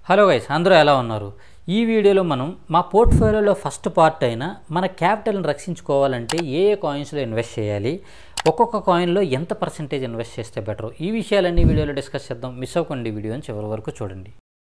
hello guys అందరూ ఎలా ఉన్నారు ఈ వీడియోలో మనం మా పోర్ట్ఫోలియోలో ఫస్ట్ పార్ట్ అయిన మన క్యాపిటల్ని రక్షించుకోవాలంటే ఏ ఏ కాయిన్స్లో ఇన్వెస్ట్ చేయాలి ఒక్కొక్క కాయిన్లో ఎంత పర్సెంటేజ్ ఇన్వెస్ట్ చేస్తే బెటర్ ఈ విషయాలన్నీ వీడియోలో డిస్కస్ చేద్దాం మిస్ అవ్వకండి వీడియోని చివరి వరకు చూడండి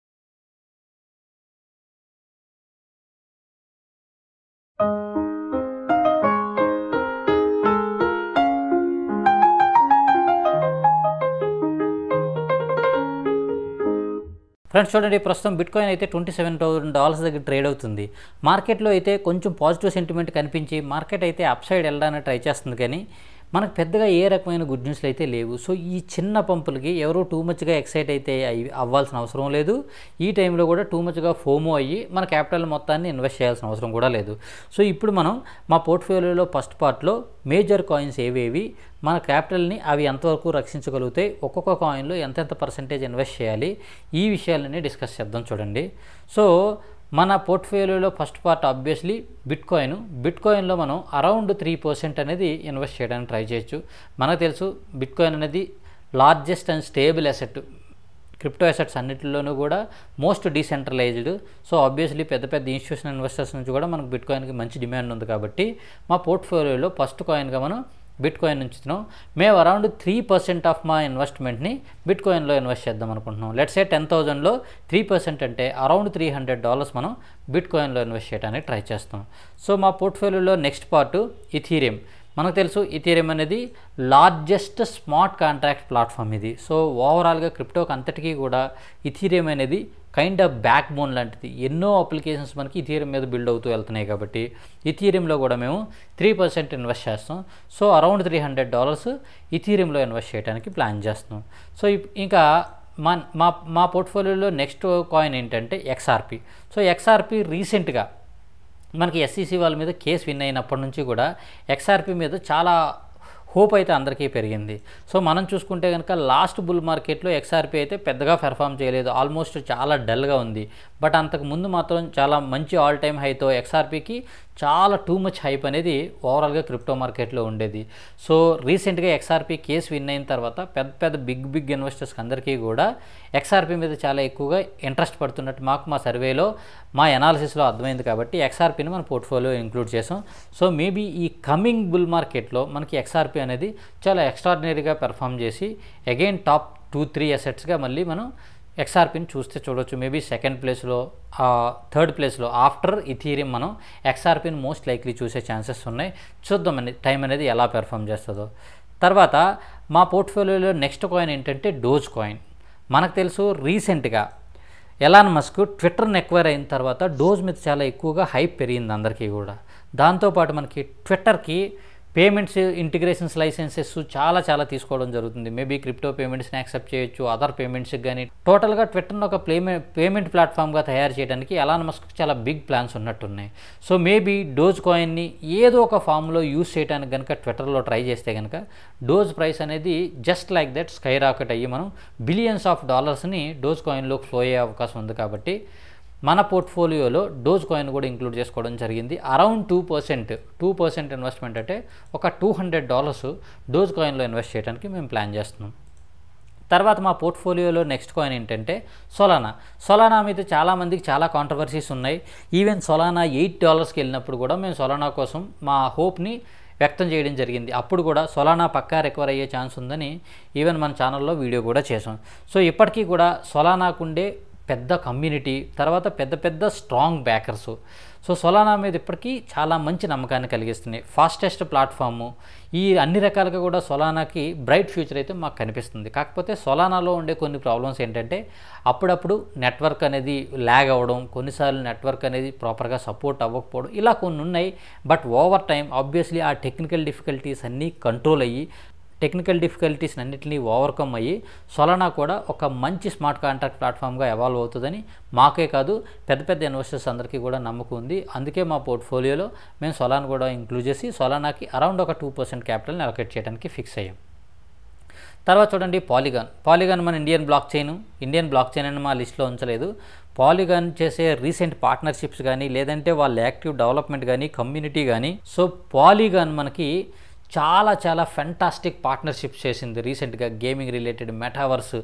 ఫ్రెండ్స్ చూడండి ప్రస్తుతం బిట్ కాయిన్ అయితే ట్వంటీ సెవెన్ థౌసండ్ డాలర్స్ దగ్గర ట్రేడ్ అవుతుంది మార్కెట్లో అయితే కొంచెం పాజిటివ్ సెంటిమెంట్ కనిపించి మార్కెట్ అయితే అప్ సైడ్ వెళ్ళడానికి ట్రై చేస్తుంది కానీ మనకు పెద్దగా ఏ రకమైన గుడ్ న్యూస్లు అయితే లేవు సో ఈ చిన్న పంపులకి ఎవరో టూ మచ్గా ఎక్సైట్ అయితే అయి అవ్వాల్సిన అవసరం లేదు ఈ టైంలో కూడా టూ మచ్గా ఫోమో అయ్యి మన క్యాపిటల్ మొత్తాన్ని ఇన్వెస్ట్ చేయాల్సిన అవసరం కూడా లేదు సో ఇప్పుడు మనం మా పోర్ట్ఫోలియోలో ఫస్ట్ పార్ట్లో మేజర్ కాయిన్స్ ఏవేవి మన క్యాపిటల్ని అవి ఎంతవరకు రక్షించగలుగుతాయి ఒక్కొక్క కాయిన్లో ఎంతెంత పర్సెంటేజ్ ఇన్వెస్ట్ చేయాలి ఈ విషయాలన్నీ డిస్కస్ చేద్దాం చూడండి సో మన పోర్ట్ఫోలియోలో first part obviously bitcoin bit కాయిన్లో మనం అరౌండ్ త్రీ పర్సెంట్ అనేది ఇన్వెస్ట్ చేయడానికి ట్రై చేయొచ్చు మనకు తెలుసు బిట్ కాయిన్ అనేది largest and stable asset crypto assets అన్నింటిలోనూ కూడా మోస్ట్ డీసెంట్రలైజ్డ్ సో ఆబ్వియస్లీ పెద్ద పెద్ద ఇన్స్టిట్యూషనల్ ఇన్వెస్టర్స్ నుంచి కూడా మనకు బిట్ కాయిన్కి మంచి డిమాండ్ ఉంది కాబట్టి మా పోర్ట్ఫోలియోలో ఫస్ట్ కాయిన్గా మనం బిట్ కాయిన్ ఉంచుతున్నాం మేము అరౌండ్ త్రీ పర్సెంట్ ఆఫ్ మా ఇన్వెస్ట్మెంట్ని బిట్ కాయిన్లో ఇన్వెస్ట్ చేద్దాం అనుకుంటున్నాం లెట్స్ ఏ టెన్ థౌజండ్లో త్రీ పర్సెంట్ అంటే అరౌండ్ త్రీ హండ్రెడ్ డాలర్స్ మనం బిట్ కాయిన్లో ఇన్వెస్ట్ చేయడానికి ట్రై చేస్తాం సో మా పోర్ట్ఫోలియోలో నెక్స్ట్ పార్ట్ ఇథీరియం మనకు తెలుసు ఇథీరియం అనేది లార్జెస్ట్ స్మార్ట్ కాంట్రాక్ట్ ప్లాట్ఫామ్ ఇది సో ఓవరాల్గా క్రిప్టోకి అంతటికీ కూడా ఇథీరియం అనేది కైండ్ ఆఫ్ బ్యాక్ బోన్ లాంటిది ఎన్నో అప్లికేషన్స్ మనకి ఇథీరియం మీద బిల్డ్ అవుతూ వెళ్తున్నాయి కాబట్టి ఇథీరియంలో కూడా మేము త్రీ పర్సెంట్ ఇన్వెస్ట్ చేస్తాం so around three hundred dollars ఇథీరియంలో ఇన్వెస్ట్ చేయడానికి ప్లాన్ చేస్తున్నాం సో ఇంకా మా మా మా పోర్ట్ఫోలియోలో నెక్స్ట్ కాయిన్ ఏంటంటే ఎక్స్ఆర్పి సో ఎక్స్ఆర్పి రీసెంట్గా మనకి ఎస్సీసీ వాళ్ళ మీద కేసు విన్ అయినప్పటి నుంచి కూడా ఎక్స్ఆర్పి మీద చాలా హోప్ అయితే అందరికీ పెరిగింది సో మనం చూసుకుంటే కనుక లాస్ట్ బుల్ మార్కెట్లో ఎక్స్ఆర్పి అయితే పెద్దగా పెర్ఫామ్ చేయలేదు ఆల్మోస్ట్ చాలా డల్గా ఉంది బట్ అంతకు ముందు మాత్రం చాలా మంచి ఆల్ టైమ్ హైతో ఎక్స్ఆర్పికి చాలా టూ మచ్ హైప్ అనేది ఓవరాల్గా క్రిప్టో మార్కెట్లో ఉండేది సో రీసెంట్గా ఎక్స్ఆర్పి కేసు విన్ అయిన తర్వాత పెద్ద పెద్ద బిగ్ బిగ్ ఇన్వెస్టర్స్కి అందరికీ కూడా ఎక్స్ఆర్పి మీద చాలా ఎక్కువగా ఇంట్రెస్ట్ పడుతున్నట్టు మాకు మా సర్వేలో మా ఎనాలిసిస్లో అర్థమైంది కాబట్టి ఎక్స్ఆర్పిని మన పోర్ట్ఫోలియో ఇంక్లూడ్ చేసాం సో మేబీ ఈ కమింగ్ బుల్ మార్కెట్లో మనకి ఎక్స్ఆర్పి అనేది చాలా ఎక్స్ట్రాడినరీగా పెర్ఫామ్ చేసి అగైన్ టాప్ టూ త్రీ అసెట్స్గా మళ్ళీ మనం ఎక్స్ఆర్పిని చూస్తే చూడొచ్చు మేబీ సెకండ్ ప్లేస్లో థర్డ్ ప్లేస్లో ఆఫ్టర్ ఇథీరియం మనం ఎక్స్ఆర్పిని మోస్ట్ లైక్లీ చూసే ఛాన్సెస్ ఉన్నాయి చూద్దాం అండి టైం అనేది ఎలా పెర్ఫామ్ చేస్తుందో తర్వాత మా పోర్ట్ఫోలియోలో నెక్స్ట్ కాయిన్ ఏంటంటే డోజ్ కాయిన్ మనకు తెలుసు రీసెంట్గా ఎలాన్ మస్క్ ట్విట్టర్ని ఎక్వైర్ అయిన తర్వాత డోజ్ మీద చాలా ఎక్కువగా హైప్ పెరిగింది అందరికీ కూడా దాంతోపాటు మనకి ట్విట్టర్కి పేమెంట్స్ ఇంటిగ్రేషన్స్ లైసెన్సెస్ చాలా చాలా తీసుకోవడం జరుగుతుంది మేబీ క్రిప్టో పేమెంట్స్ని యాక్సెప్ట్ చేయొచ్చు అదర్ పేమెంట్స్కి కానీ టోటల్గా ట్విట్టర్ని ఒక పేమెంట్ పేమెంట్ ప్లాట్ఫామ్గా తయారు చేయడానికి ఎలాన్ మస్క్ చాలా బిగ్ ప్లాన్స్ ఉన్నట్టున్నాయి సో మేబీ డోజ్ కాయిన్ని ఏదో ఒక ఫామ్లో యూస్ చేయడానికి కనుక ట్విట్టర్లో ట్రై చేస్తే కనుక డోజ్ ప్రైస్ అనేది just like that skyrocket అయ్యి మనం బిలియన్స్ ఆఫ్ డాలర్స్ని డోజ్ కాయిన్లోకి ఫ్లో అయ్యే అవకాశం ఉంది కాబట్టి మన పోర్ట్ఫోలియోలో డోజ్ కాయిన్ కూడా ఇంక్లూడ్ చేసుకోవడం జరిగింది around two percent two percent investment అంటే ఒక టూ హండ్రెడ్ డాలర్స్ డోజ్ కాయిన్లో ఇన్వెస్ట్ చేయడానికి మేము ప్లాన్ చేస్తున్నాం తర్వాత మా పోర్ట్ఫోలియోలో నెక్స్ట్ కాయిన్ ఏంటంటే సొలానా సొలానా మీద చాలామందికి చాలా కాంట్రవర్సీస్ ఉన్నాయి ఈవెన్ సొలానా ఎయిట్ డాలర్స్కి వెళ్ళినప్పుడు కూడా మేము సొలానా కోసం మా హోప్ని వ్యక్తం చేయడం జరిగింది అప్పుడు కూడా సొలానా పక్కా రికవర్ అయ్యే ఛాన్స్ ఉందని ఈవెన్ మన ఛానల్లో వీడియో కూడా చేసాం సో ఇప్పటికీ కూడా సొలానాకుండే పెద్ద కమ్యూనిటీ తర్వాత పెద్ద పెద్ద స్ట్రాంగ్ బ్యాకర్స్ సో సొలానా మీద ఇప్పటికీ చాలా మంచి నమ్మకాన్ని కలిగిస్తున్నాయి ఫాస్టెస్ట్ ప్లాట్ఫాము ఈ అన్ని రకాలుగా కూడా సొలానాకి బ్రైట్ ఫ్యూచర్ అయితే మాకు కనిపిస్తుంది కాకపోతే సొలానాలో ఉండే కొన్ని ప్రాబ్లమ్స్ ఏంటంటే అప్పుడప్పుడు నెట్వర్క్ అనేది ల్యాగ్ అవ్వడం కొన్నిసార్లు నెట్వర్క్ అనేది ప్రాపర్గా సపోర్ట్ అవ్వకపోవడం ఇలా కొన్ని ఉన్నాయి బట్ ఓవర్ టైం ఆబ్వియస్లీ ఆ టెక్నికల్ డిఫికల్టీస్ అన్నీ కంట్రోల్ అయ్యి టెక్నికల్ డిఫికల్టీస్ అన్నింటినీ ఓవర్కమ్ అయ్యి సొలనా కూడా ఒక మంచి స్మార్ట్ కాంట్రాక్ట్ ప్లాట్ఫామ్గా ఎవాల్వ్ అవుతుందని మాకే కాదు పెద్ద పెద్ద ఇన్వెస్టర్స్ అందరికీ కూడా నమ్మకం ఉంది అందుకే మా పోర్ట్ఫోలియోలో మేము సొలాన్ కూడా ఇంక్లూడ్ చేసి సొలానాకి అరౌండ్ ఒక టూ పర్సెంట్ క్యాపిటల్ని అలొకేట్ చేయడానికి ఫిక్స్ అయ్యాం తర్వాత చూడండి పాలిగాన్ పాలిగాన్ మన Indian blockchain Indian blockchain అని మా లిస్ట్లో ఉంచలేదు పాలిగాన్ చేసే రీసెంట్ పార్ట్నర్షిప్స్ కానీ లేదంటే వాళ్ళ యాక్టివ్ డెవలప్మెంట్ కానీ కమ్యూనిటీ కానీ సో పాలిగాన్ మనకి చాలా చాలా ఫెంటాస్టిక్ పార్ట్నర్షిప్స్ చేసింది రీసెంట్గా గేమింగ్ రిలేటెడ్ మెటావర్స్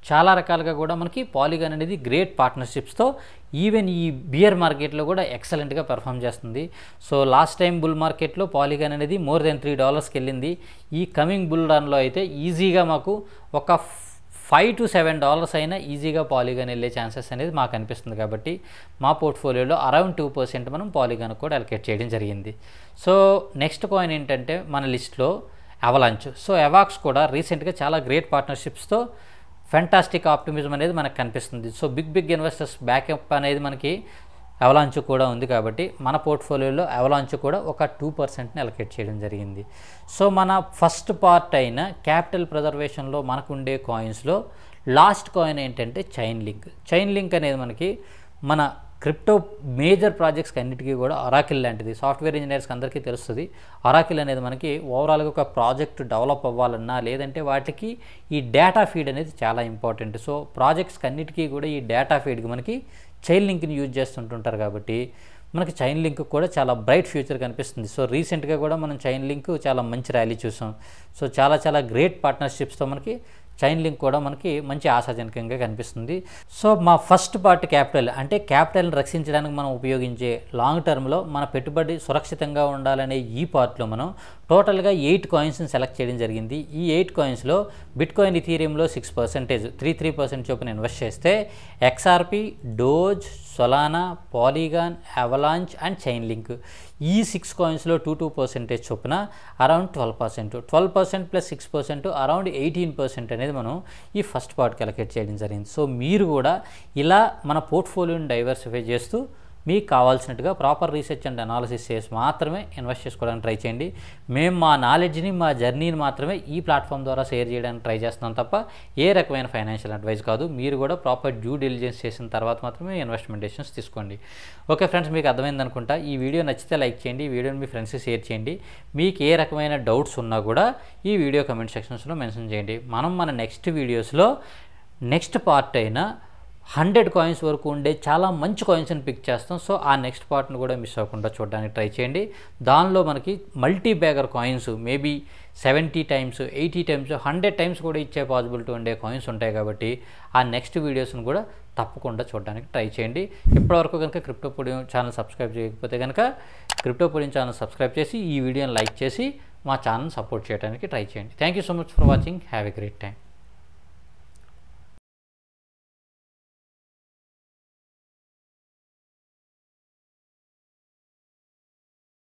చాలా రకాలుగా కూడా మనకి పాలిగాన్ అనేది గ్రేట్ పార్ట్నర్షిప్స్తో ఈవెన్ ఈ బియర్ మార్కెట్లో కూడా ఎక్సలెంట్గా పెర్ఫామ్ చేస్తుంది సో లాస్ట్ టైం బుల్ మార్కెట్లో పాలిగాన్ అనేది మోర్ దెన్ త్రీ డాలర్స్కి వెళ్ళింది ఈ కమింగ్ బుల్ రన్లో అయితే ఈజీగా మాకు ఒక ఫైవ్ టు సెవెన్ డాలర్స్ అయినా ఈజీగా పాలిగాన్ వెళ్ళే ఛాన్సెస్ అనేది మాకు అనిపిస్తుంది కాబట్టి మా పోర్ట్ఫోలియోలో అరౌండ్ టూ పర్సెంట్ మనం పాలిగాన్ కూడా అలొకేట్ చేయడం జరిగింది సో నెక్స్ట్ కాయిన్ ఏంటంటే మన లిస్ట్లో అవలాంచ్ సో ఎవాక్స్ కూడా రీసెంట్గా చాలా గ్రేట్ పార్ట్నర్షిప్స్తో ఫెంటాస్టిక్ ఆప్టిమిజం అనేది మనకు కనిపిస్తుంది so big big investors backup అనేది మనకి అవలాంచ్ కూడా ఉంది కాబట్టి మన పోర్ట్ఫోలియోలో అవలాంచ్ కూడా ఒక టూ పర్సెంట్ని అలొకేట్ చేయడం జరిగింది సో మన ఫస్ట్ పార్ట్ అయిన క్యాపిటల్ ప్రిజర్వేషన్లో మనకు ఉండే కాయిన్స్లో లాస్ట్ కాయిన్ ఏంటంటే చైన్ లింక్ చైన్ లింక్ అనేది మనకి మన క్రిప్టో మేజర్ ప్రాజెక్ట్స్కి అన్నిటికీ కూడా అరాకిల్ లాంటిది సాఫ్ట్వేర్ ఇంజనీర్స్కి అందరికీ తెలుస్తుంది అరాకిల్ అనేది మనకి ఓవరాల్గా ఒక ప్రాజెక్ట్ డెవలప్ అవ్వాలన్నా లేదంటే వాటికి ఈ డేటా ఫీడ్ అనేది చాలా ఇంపార్టెంట్ సో ప్రాజెక్ట్స్కి అన్నిటికీ కూడా ఈ డేటా ఫీడ్కి మనకి చైన్ లింక్ని యూజ్ చేస్తుంటుంటారు కాబట్టి మనకి చైన్ లింక్ కూడా చాలా బ్రైట్ ఫ్యూచర్ కనిపిస్తుంది సో రీసెంట్గా కూడా మనం చైన్ లింక్ చాలా మంచి ర్యాలీ చూసాం సో చాలా చాలా గ్రేట్ పార్ట్నర్షిప్స్తో మనకి చైన్ లింక్ కూడా మనకి మంచి ఆశాజనకంగా కనిపిస్తుంది సో మా ఫస్ట్ పార్ట్ క్యాపిటల్ అంటే క్యాపిటల్ని రక్షించడానికి మనం ఉపయోగించే లాంగ్ టర్మ్లో మన పెట్టుబడి సురక్షితంగా ఉండాలనే ఈ పార్ట్లో మనం టోటల్గా ఎయిట్ కాయిన్స్ని సెలెక్ట్ చేయడం జరిగింది ఈ ఎయిట్ కాయిన్స్లో బిట్ కాయిన్ ఇథీరియంలో six percentage three three percent చొప్పున ఇన్వెస్ట్ చేస్తే XRP Doge Solana Polygon Avalanche and Chainlink ఈ సిక్స్ కాయిన్స్లో టూ టూ పర్సెంటేజ్ చొప్పున around twelve percent twelve percent plus six percent around eighteen percent అనేది మనం ఈ first పార్ట్కి అలొకేట్ చేయడం జరిగింది సో మీరు కూడా ఇలా మన పోర్ట్ఫోలియోని డైవర్సిఫై చేస్తూ మీకు కావాల్సినట్టుగా ప్రాపర్ రీసెర్చ్ అండ్ అనాలిసిస్ చేసి మాత్రమే ఇన్వెస్ట్ చేసుకోవడానికి ట్రై చేయండి మేము మా నాలెడ్జ్ని మా జర్నీని మాత్రమే ఈ ప్లాట్ఫామ్ ద్వారా షేర్ చేయడానికి ట్రై చేస్తున్నాం తప్ప ఏ రకమైన ఫైనాన్షియల్ అడ్వైస్ కాదు మీరు కూడా ప్రాపర్ డ్యూ డిలిజెన్స్ చేసిన తర్వాత మాత్రమే ఇన్వెస్ట్మెంట్ డెసిషన్స్ తీసుకోండి ఓకే ఫ్రెండ్స్ మీకు అర్థమైంది అనుకుంటా ఈ వీడియో నచ్చితే లైక్ చేయండి ఈ వీడియోని మీ ఫ్రెండ్స్కి షేర్ చేయండి మీకు ఏ రకమైన డౌట్స్ ఉన్నా కూడా ఈ వీడియో కమెంట్ సెక్షన్స్లో మెన్షన్ చేయండి మనం మన నెక్స్ట్ వీడియోస్లో నెక్స్ట్ పార్ట్ అయిన హండ్రెడ్ కాయిన్స్ వరకు ఉండే చాలా మంచి కాయిన్స్ని పిక్ చేస్తాం సో ఆ నెక్స్ట్ పార్ట్ని కూడా మిస్ అవ్వకుండా చూడడానికి ట్రై చేయండి దానిలో మనకి multi bagger coins maybe seventy times eighty times hundred times కూడా ఇచ్చే పాసిబిలిటీ ఉండే కాయిన్స్ ఉంటాయి కాబట్టి ఆ నెక్స్ట్ వీడియోస్ని కూడా తప్పకుండా చూడడానికి ట్రై చేయండి ఇప్పటివరకు కనుక క్రిప్టో పొడియం ఛానల్ సబ్స్క్రైబ్ చేయకపోతే కనుక క్రిప్టో పొడియం ఛానల్ సబ్స్క్రైబ్ చేసి ఈ వీడియోని లైక్ చేసి మా ఛానల్ సపోర్ట్ చేయడానికి ట్రై చేయండి thank you so much for watching have a great time